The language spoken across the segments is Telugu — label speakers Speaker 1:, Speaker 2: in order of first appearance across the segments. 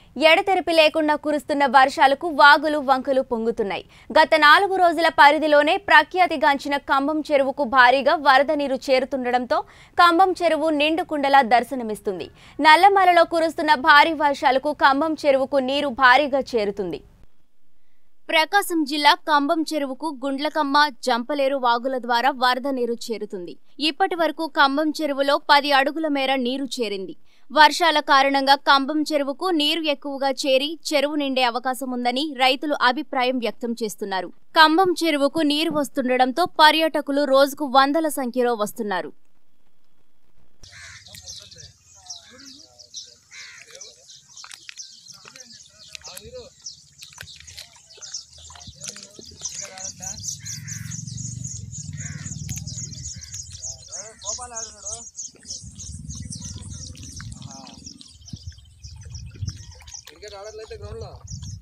Speaker 1: ఎడతెరిపి లేకుండా కురుస్తున్న వర్షాలకు వాగులు వంకలు పొంగుతున్నాయి గత నాలుగు రోజుల పరిధిలోనే ప్రఖ్యాతిగాంచిన కంబం చెరువుకు భారీగా వరద నీరు చేరుతుండటంతో కంబం చెరువు నిండుకుండలా దర్శనమిస్తుంది నల్లమలలో కురుస్తున్న భారీ వర్షాలకు కంబం చెరువుకు నీరు భారీగా చేరుతుంది ప్రకాశం జిల్లా కంబం చెరువుకు గుండ్లకమ్మ జంపలేరు వాగుల ద్వారా వరద నీరు చేరుతుంది ఇప్పటి వరకు కంబం చెరువులో పది అడుగుల మేర నీరు చేరింది వర్షాల కారణంగా కంబం చెరువుకు నీరు ఎక్కువగా చేరి చెరువు నిండే అవకాశం ఉందని రైతులు అభిప్రాయం వ్యక్తం చేస్తున్నారు కంబం చెరువుకు నీరు వస్తుండటంతో పర్యాటకులు రోజుకు వందల సంఖ్యలో వస్తున్నారు
Speaker 2: క్రికెట్ ఆడట్లయితే గ్రౌండ్లో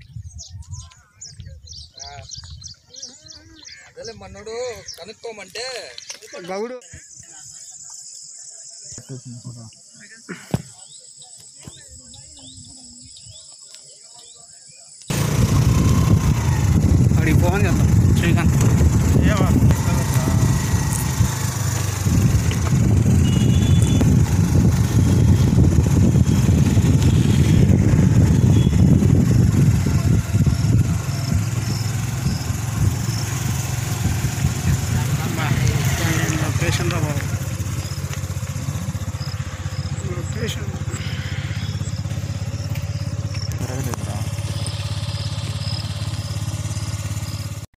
Speaker 2: అదేలే మన్నోడు కనుక్కోమంటే
Speaker 3: గౌడు అడిగి ఫోన్ చేద్దాం శ్రీకాంత్ లొకేషన్ రా బాబు